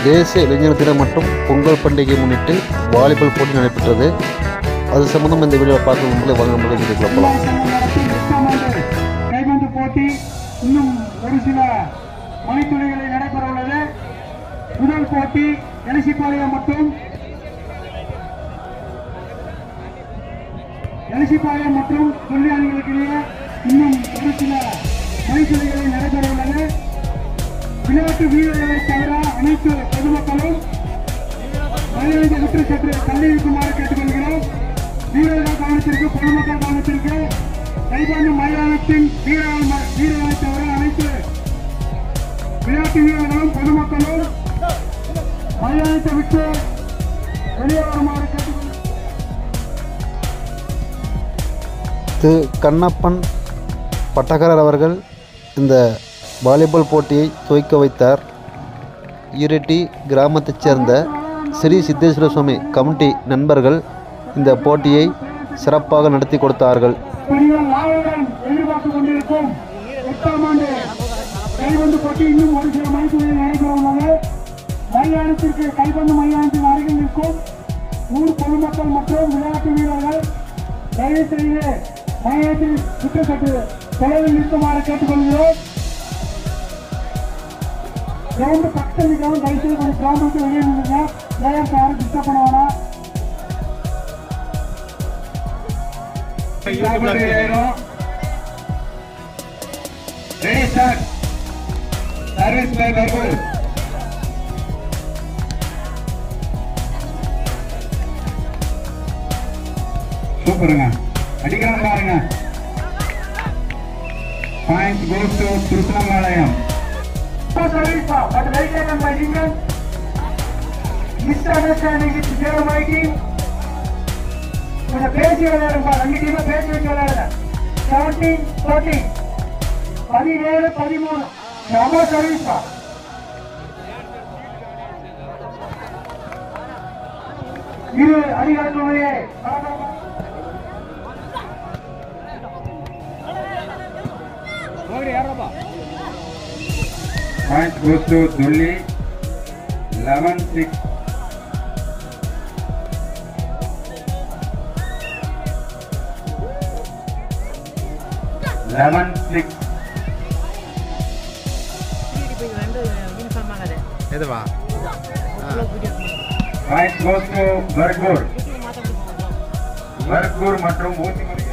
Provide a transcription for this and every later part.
தேசிய இளைஞர் தினம் மற்றும் பொங்கல் பண்டிகை முன்னிட்டு வாலிபால் போட்டி நடைபெற்றது அது சம்பந்தம் இந்த வீடியோவை பார்க்க முன்னாடி வாங்க நம்ம வீடியோக்குள்ள போகலாம் கைபந்து போட்டி இன்னும் ஒரு சில மணித்துளிகளில் நடைபெற உள்ளது முதல் போட்டி எலசிப்பாளையம் மற்றும் எலசிப்பாளையம் மற்றும் தொழிலாளிகளுக்கு இடையே இன்னும் ஒரு சில மணித்துளிகளில் நடைபெற உள்ளது விளையாட்டு வீரர்களை தவிர அனைத்து பொதுமக்களும் மனிதனை விட்டு சற்று தள்ளி இருக்குமாறு கேட்டுக்கொள்கிறோம் வீரர்கள் கவனத்திற்கு பொதுமக்கள் கவனத்திற்கு கைபாண்டு மைதானத்தின் வீரர்கள் வீரர்களை தவிர அனைத்து விளையாட்டு வீரர்களும் பொதுமக்களும் மைதானத்தை விட்டு வெளியே வருமாறு கேட்டுக்கொள்கிறோம் திரு கண்ணப்பன் பட்டக்காரர் அவர்கள் இந்த வாலிபால் போட்டியை துவக்க வைத்தார் ஈரட்டி கிராமத்தைச் சேர்ந்த ஸ்ரீ சித்தேஸ்வர சுவாமி கமிட்டி நண்பர்கள் இந்த போட்டியை சிறப்பாக நடத்தி கொடுத்தார்கள் பெரியவர் நாயகன் எதிர்பார்த்துக் கொண்டிருக்கும் எட்டாம் ஆண்டு கைபந்து போட்டி இன்னும் ஒரு சில மணித்துறையில் நடைபெற உள்ளது மைதானத்திற்கு கைபந்து மைதானத்தின் அருகில் இருக்கும் ஊர் பொதுமக்கள் மற்றும் விளையாட்டு வீரர்கள் தயவு செய்து மையத்தில் சுற்றப்பட்டு தொலைவில் நிற்குமாறு கேட்டுக்கொள்கிறோம் கிரவுண்டு பக்கத்தில் இருக்கிறவங்க தயவு செய்து கொஞ்சம் கிரவுண்ட் விட்டு வெளியே நின்றுங்க பிளேயர்ஸ் யாரும் டிஸ்டர்ப் பண்ண வேணாம் ரெடி சார் சர்வீஸ் பை பர்பூர் சூப்பருங்க அடிக்கிறான் பாருங்க point goes to Thiruppanampalayam service but very taken by difference miss understanding with zero மைட்டிங் கொஞ்சம் பேசி விளையாடுங்க ரெண்டு டீமும் பேசி வச்சு விளையாடுங்க செவன்டீன் தேர்ட்டீன் பதினேழு பதிமூணு நம்ம சர்வீஸா இரு அடிகளுடைய Point goes to Dulli. 11 6. Eleven six. எதுவா Point goes to Bargur. Bargur மற்றும் Oosimalai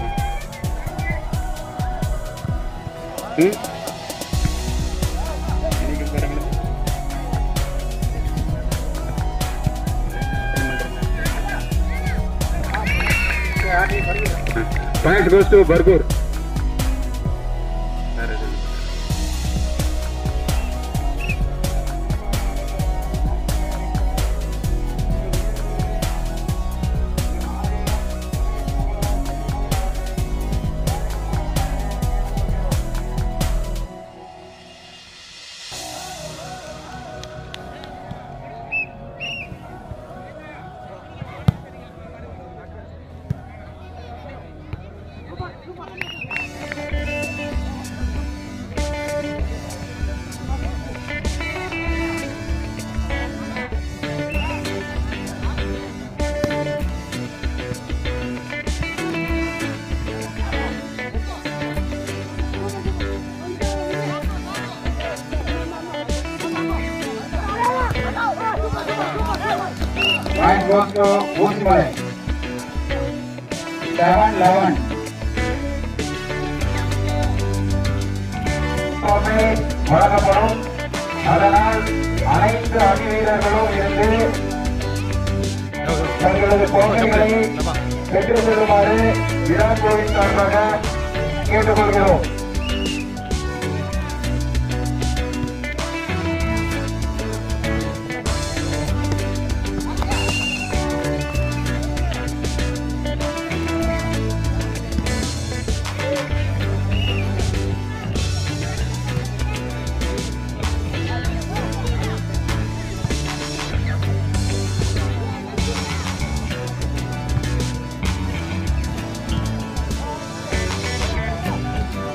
Point goes to Bargur. Point goes to Oosimalai. Seven eleven. கோப்பை வழங்கப்படும் அதனால் அனைத்து அணி வீரர்களும் இருந்து தங்களது கோப்பைகளை பெற்றுக் கொள்ளுமாறு விராட் கோவிந்த் சார்பாக கேட்டுக்கொள்கிறோம்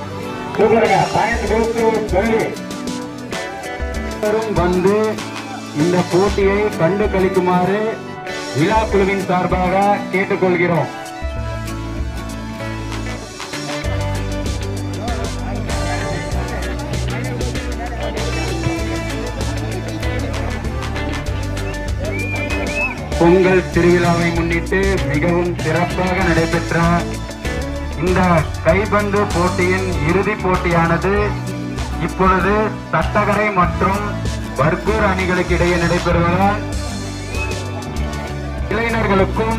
சூப்பருங்க பாயிண்ட் கோஸ் டு சொல்லி வந்து இந்த போட்டியை கண்டு கழிக்குமாறு விழா குழுவின் சார்பாக கேட்டுக்கொள்கிறோம் பொங்கல் திருவிழாவை முன்னிட்டு மிகவும் சிறப்பாக நடைபெற்ற இந்த கைபந்து போட்டியின் இறுதிப் போட்டியானது இப்பொழுது தட்டகரை மற்றும் பர்கூர் அணிகளுக்கு இடையே நடைபெறுவதால் இளைஞர்களுக்கும்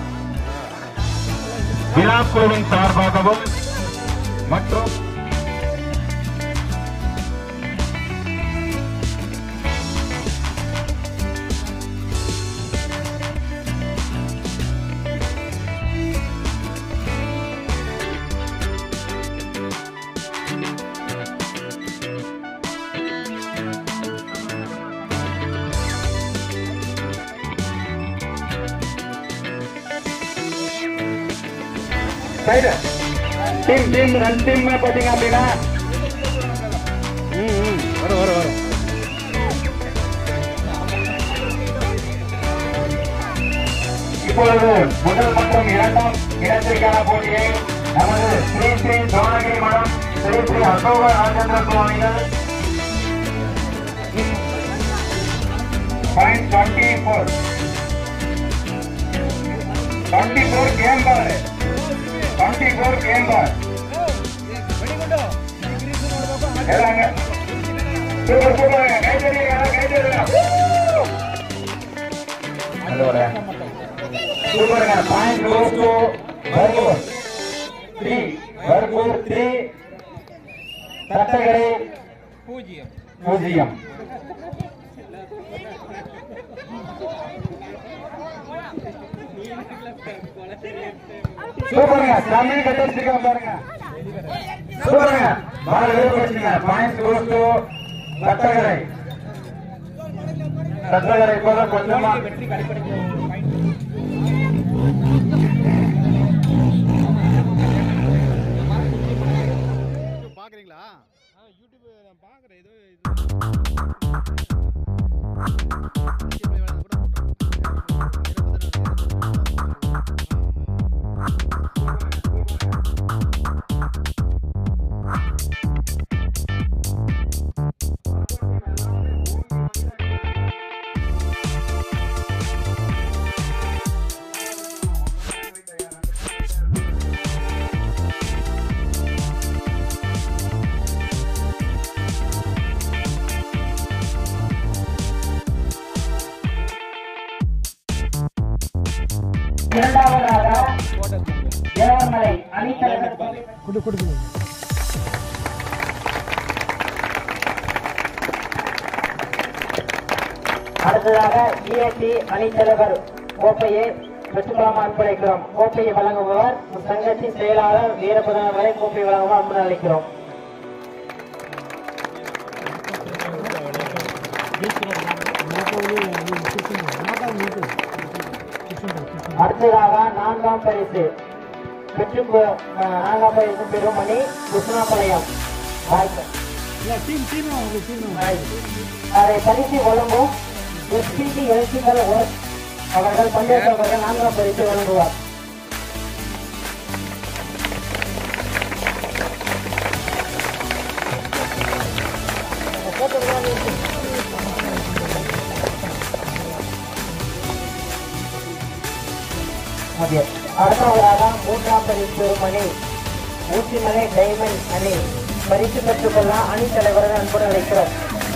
விழாக்குழுவின் சார்பாகவும் மற்றும் சைடு டீம் டீம் ரெண்டு டீம் பாத்தீங்க அப்படின்னா வரும் வரும் வரும் இப்பொழுது முதல் மற்றும் இரண்டாம் இடத்திற்கான போட்டியை நமது ஸ்ரீ ஸ்ரீ சோழகிரி மடம் ஸ்ரீ ஸ்ரீ அசோக ராஜேந்திர சுவாமிகள் point twenty four twenty four game ball twenty four game ball ஏறாங்க சூப்பர் சூப்பர் கைத்தறியா கைத்தறியா அதோட சூப்பருங்க point goes to Bargur three Bargur three Thattakarai பூஜ்ஜியம் பூஜ்ஜியம் சூப்பருங்க தமிழ் கட்டிருக்கோம் பாருங்க சூப்பருங்க பால் எதிர்பார்த்துங்க பாயிண்ட் கோஸ் டு தட்டகரை தட்டகரை இப்போதான் கொஞ்சமா பார்க்குறீங்களா யூடியூப் நான் பார்க்குறேன் ஏதோ இரண்டாவதாக தேவர்மலை அணித்தலைவர் அடுத்ததாக இஎஸ்சி அணித்தலைவர் கோப்பையை பெற்றுக்கொள்ளாமல் அன்பளிக்கிறோம் கோப்பையை வழங்குபவர் சங்கத்தின் செயலாளர் வீரபதன் வரை கோப்பை வழங்குமாறு அன்புடன் அளிக்கிறோம் அடுத்ததாக நான்காம் பரிசு பெற்று நான்காம் பரிசு பெருமணி கிருஷ்ணாபாளையம் வாய்ப்பு அதை பரிசு வழங்கும் எஸ்பிடி எலக்ட்ரிக்கல் ஒர்க் அவர்கள் பங்கேற்றவர்கள் நான்காம் பரிசு வழங்குவார் மதியம் அடுத்தவராக மூன்றாம் பரிசு பெருமணி ஊசிமலை டைமண்ட் அணி பரிசு பெற்றுக்கொள்ள அணி தலைவர்கள் அன்புடன் அழைக்கிறோம்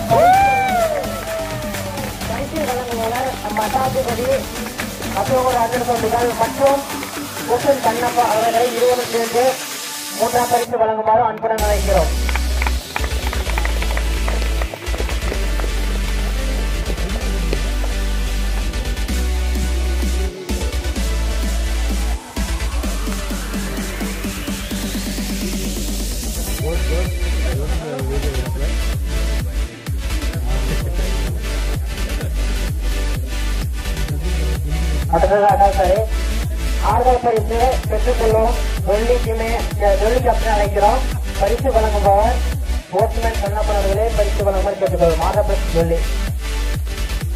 பரிசு வழங்குபவர் மட்டாதிபதி அசோகராஜன் தொண்டுகள் மற்றும் முகன் கண்ணப்பா அவர்களை இருவரும் சேர்ந்து மூன்றாம் பரிசு வழங்குமாறு அன்புடன் அழைக்கிறோம் அடுத்ததாக சரி ஆறுதல் பரிசு பெற்றுக்கொள்ளும் வெள்ளி டீமே வெள்ளி கேப்டன் அழைக்கிறோம் பரிசு வழங்குபவர் போர்ட்மேன் கண்ணப்பன் அவர்களே பரிசு வழங்குமாறு கேட்டுக்கொள்ளும் ஆறுதல் பரிசு வெள்ளி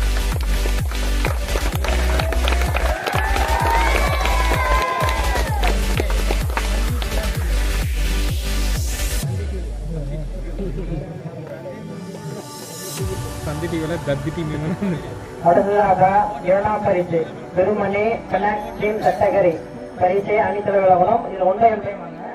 அடுத்ததாக இரண்டாம் பரிசு பெருமணி கனெக்ட் டீம் சட்டகரி பரிசை அணித்தலை விளம்பரம் இது ஒன்றை ஒன்றை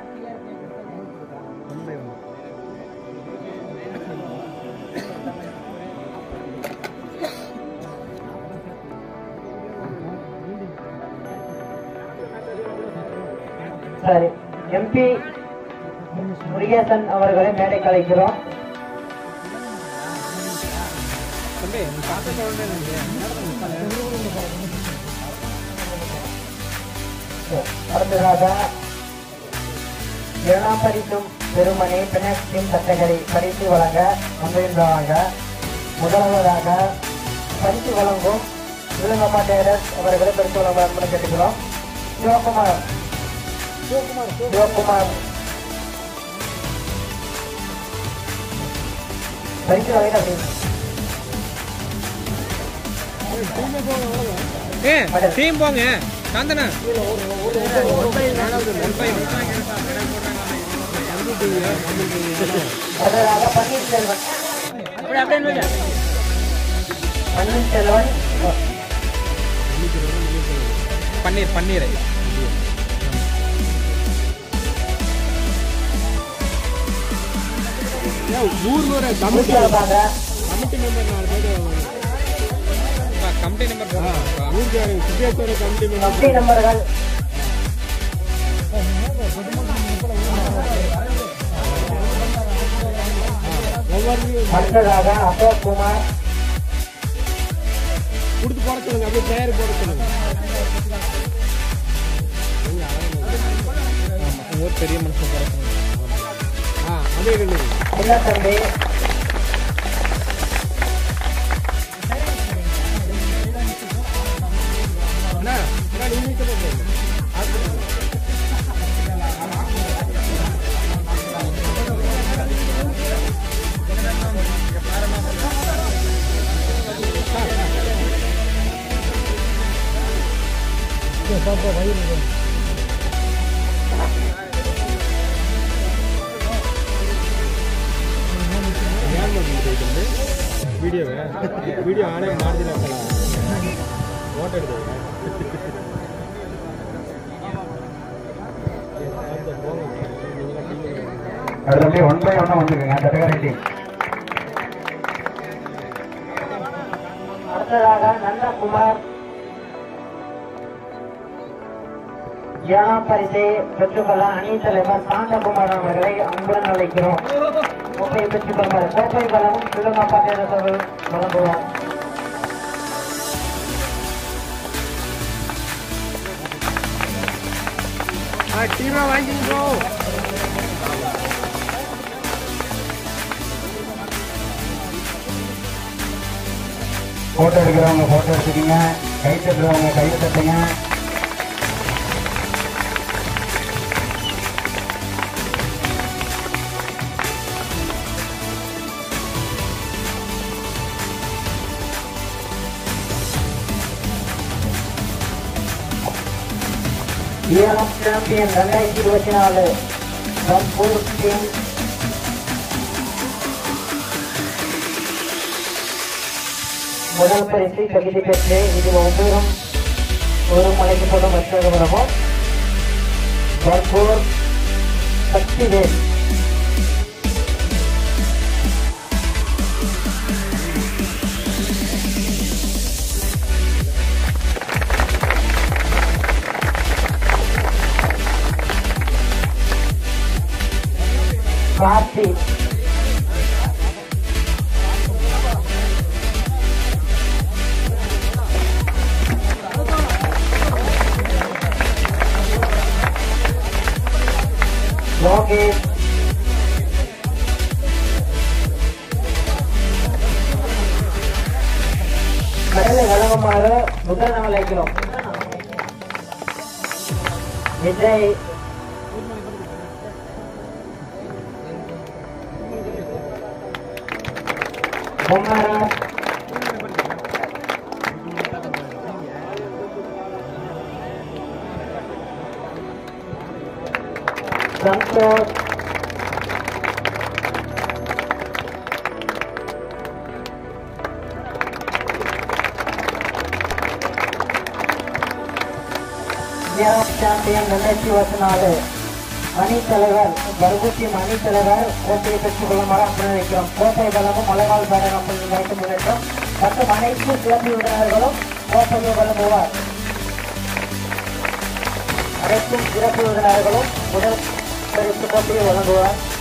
சரி எம்பி முருகேசன் அவர்களை மேடை கலைக்கிறோம் அடுத்ததாக இரண்டாம் பரிசும் பெருமணி பினாக்சிம் சட்டகரி பரிசு வழங்க முன்னிருந்தவங்க முதலாவதாக பரிசு வழங்கும் சிவகம்மா டேரஸ் அவர்களை பரிசு வழங்க கேட்டுக்கிறோம் சிவகுமார் சிவகுமார் பரிசு வகையில் அப்படின்னு ஏ டீம் போங்க சாந்தனா அடுத்ததாக பன்னீர்செல்வன் பன்னீர்செல்வன் பன்னீர் பன்னீர் மூன்றாவதாக கமிட்டி நம்பர் கம்பி நம்பர்கள் அடுத்ததாக அசோக் குமார் கொடுத்து போட சொல்லுங்க அப்படியே பேர் போட சொல்லுங்க ஒரு பெரிய மனுஷன் போட சொல்லுங்க ஆ அப்படியே ரெண்டு சின்னத்தம்பி அண்ணா அண்ணா நீங்க சொல்லுங்க ವಿಡಿಯೋ ವಿಡಿಯೋ ಆಣೆ ಮಾಡ್ದಿಲ್ಲ ಫೋಟೋ ಹಿಡಿದ அது அப்படியே ஒன் பை ஒன்னா வந்துருக்குங்க சட்டகரை டீம் அடுத்ததாக நந்தகுமார் ஏழாம் பரிசை பெற்றுக்கொள்ள அணி தலைவர் சாந்தகுமார் அவர்களை அன்புடன் அழைக்கிறோம் கோப்பையை பெற்றுக்கொள்வார் கோப்பை பலமும் சிவகப்பா தேர்தல் வழங்குவோம் டீமா வாங்கிக்கோ போட்டோ எடுக்கிறவங்க போட்டோ எடுத்துக்கீங்க கை தட்டுறவங்க கை தட்டுங்க ஈரம் சாம்பியன் ரெண்டாயிரத்தி இருபத்தி நாலு ரன்பூர் டீம் முதல் பரிசு தகுதி பெற்று இது ஒவ்வொரும் ஒரு அழைக்கப்படும் வர்த்தகமும் ரன்பூர் சக்திவேல் கார்த்தி லோகேஷ் கடலை வழங்குமாறு முதல் நாள் அழைக்கிறோம் விஜய் பொம்மராஜ் சந்தோஷ் ஒன்றியம் முன்னூற்றி இருபத்தி நாலு அணித் தலைவர் பர்கூட்டியம் அணித் தலைவர் கோட்டையை பெற்றுக் கொள்ளுமாறு அன்புடன் வைக்கிறோம் கோட்டை வழங்கும் மலைவாழ் பேரகம் வைத்து முன்னேற்றம் மற்றும் அனைத்து சிறப்பு விருந்தினர்களும் கோட்டையை வழங்குவார் அனைத்தும் சிறப்பு விருந்தினர்களும் முதல் பரிசு கோட்டையை வழங்குவார்